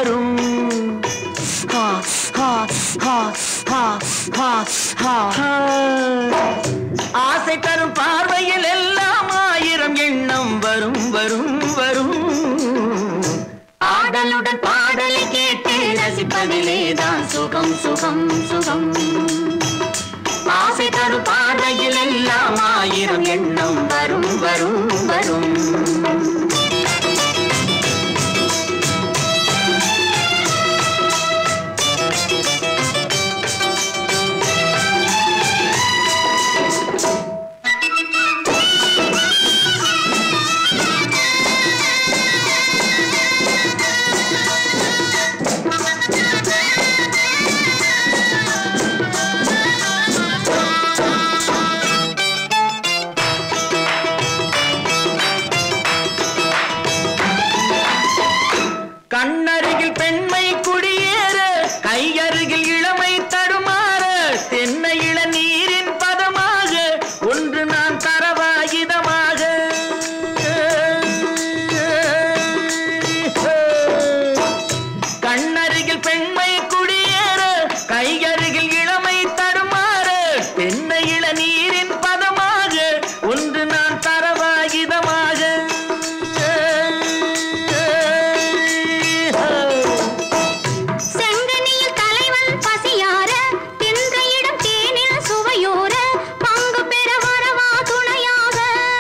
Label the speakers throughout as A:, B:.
A: வரும் ஹா, ஹா, ஹா, ஹா, ஹா, ஹா, ஹா. ஆசை தரும் பார்வையில் எல்லாம் ஆயிரம் எண்ணம் வரும் வரும் வரும் ஆடலுடன் பாடலை கேட்டு ரசிப்பதிலேதான் சுகம் சுகம் சுகம் ஆசை தரும் பார்வையில் எல்லாம் ஆயிரம் எண்ணம் வரும் வரும் வரும் கண்ணருகில் பெண்மை குடியேற கையருகில் இளமை தடுமாற தென்னை இள நீரின் பதமாக ஒன்று நான் தரவாயுதமாக கண்ணருகில் பெண்மை குடியேற கையருகில் இளமை தடுமாற தென்னை இள நீரின் பதமாக ஒன்று நான் தரவாயுதமாக
B: செங்கனியில் தலைவன் பசியார தின்றையிடம் தேனில் சுவையோர பங்கு பெற வரவா துணையாக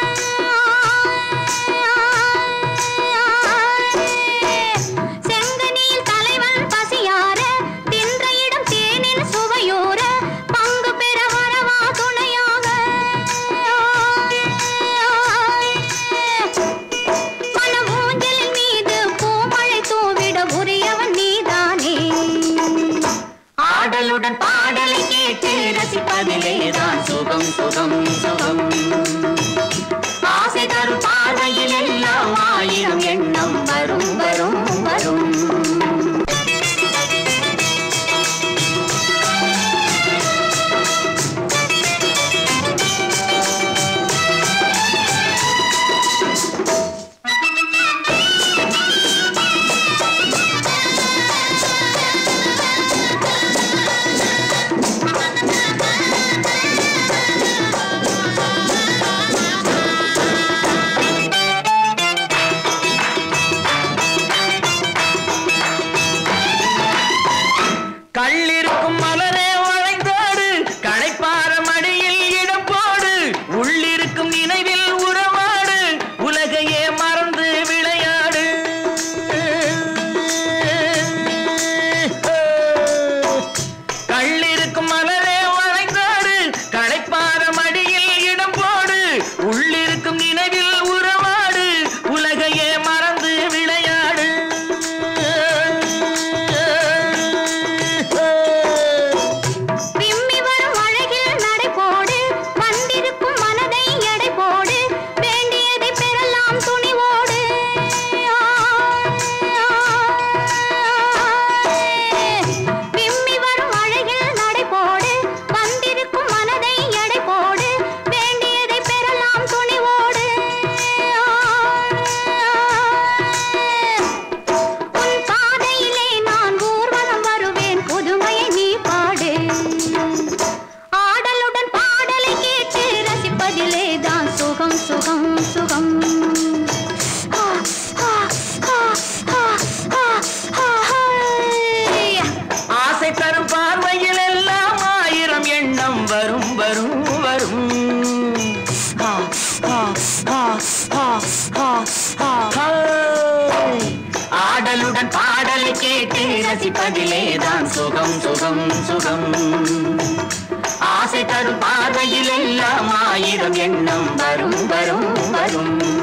B: செங்கனியில் தலைவன் பசியார தின்றையிடம் தேனில் சுவையோர பங்கு பெற வரவா துணையாக மன ஊஞ்சலின் மீது பூமழை தூவிட உரியவன் நீதானே
A: ஆடலுடன் பாடலை கேட்டு ரசிப்பதிலேதான் சுகம் சுகம் சுகம் ஆசை தரும் பார்வையில் எல்லாம் ஆயிரம் எண்ணம் வரும் வரும் வரும் கள்ளிருக்கும் மலரே வளைந்தோடு களைப்பார மடியில் இடம் போடு உள்ளிருக்கும் நினைவில் உறவாடு உலகையே மறந்து விளையாடு கள்ளிருக்கும் மலரே வளைந்தோடு களைப்பார மடியில் இடம் போடு உள்ளிருக்கும் நினைவில் உறவாடு உலகையே மறந்து விளையாடு
B: விம்மி வரும் அழகில் நடை போடு வந்திருக்கும் மனதை எடை போடு வேண்டியதை பெறலாம் துணிவோடு விம்மி வரும் அழகில் நடை போடு வந்திருக்கும் மனதை எடை போடு வேண்டியதை பெறலாம் துணிவோடு உன் பாதையிலே நான் ஊர்வலம் வருவேன் புதுமையை நீ பாடு ஆடலுடன் பாடலை கேட்டு ரசிப்பதிலே தான் சுகம் சுகம் சுகம் ஆ, ஆ, ஆ, ஆ, ஆ, ஆ, ஹை.
A: ஆசை தரும் பார்வையில் எல்லாம் ஆயிரம் எண்ணம் வரும் வரும் வரும் ஆ, ஆ, ஆ, ஆ, ஆ, ஆ, ஹை. ஆடலுடன் பாடலை கேட்டு ரசிப்பதிலேதான் சுகம் சுகம் சுகம் ஆசை தரும் பார்வையில் எல்லாம் ஆயிரம் எண்ணம் வரும் வரும் வரும்